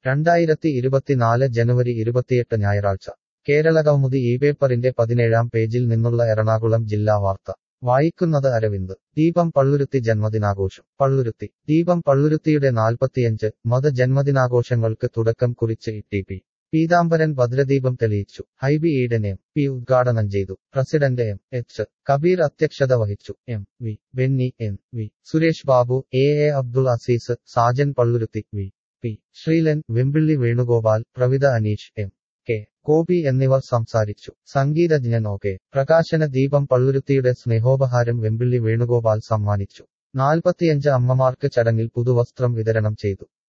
രണ്ടായിരത്തി ഇരുപത്തിനാല് ജനുവരി ഇരുപത്തിയെട്ട് ഞായറാഴ്ച കേരളകൗമുദി ഈ പേപ്പറിന്റെ പതിനേഴാം പേജിൽ നിന്നുള്ള എറണാകുളം ജില്ലാ വാർത്ത വായിക്കുന്നത് അരവിന്ദ് ദീപം പള്ളുരുത്തി ജന്മദിനാഘോഷം പള്ളുരുത്തി ദീപം പള്ളുരുത്തിയുടെ നാൽപ്പത്തിയഞ്ച് മത ജന്മദിനാഘോഷങ്ങൾക്ക് തുടക്കം കുറിച്ച് ഇ ടി പി പീതാംബരൻ ഭദ്രദീപം തെളിയിച്ചു ഹൈബി ഈഡൻ എം പി ഉദ്ഘാടനം ചെയ്തു പ്രസിഡന്റ് എം എച്ച് കബീർ അധ്യക്ഷത വഹിച്ചു M V Benny N V Suresh Babu A A Abdul Azeez Sajan Palluruthy V P Sreelan Vembilly Venugopal Pravitha Aneesh M K Gopi എന്നിവർ സംസാരിച്ചു സംഗീതജ്ഞൻ ഒ കെ പ്രകാശന ദീപം പള്ളുരുത്തിയുടെ സ്നേഹോപഹാരം വെമ്പിള്ളി വേണുഗോപാൽ സമ്മാനിച്ചു നാൽപ്പത്തിയഞ്ച് അമ്മമാർക്ക് ചടങ്ങിൽ പുതുവസ്ത്രം വിതരണം ചെയ്തു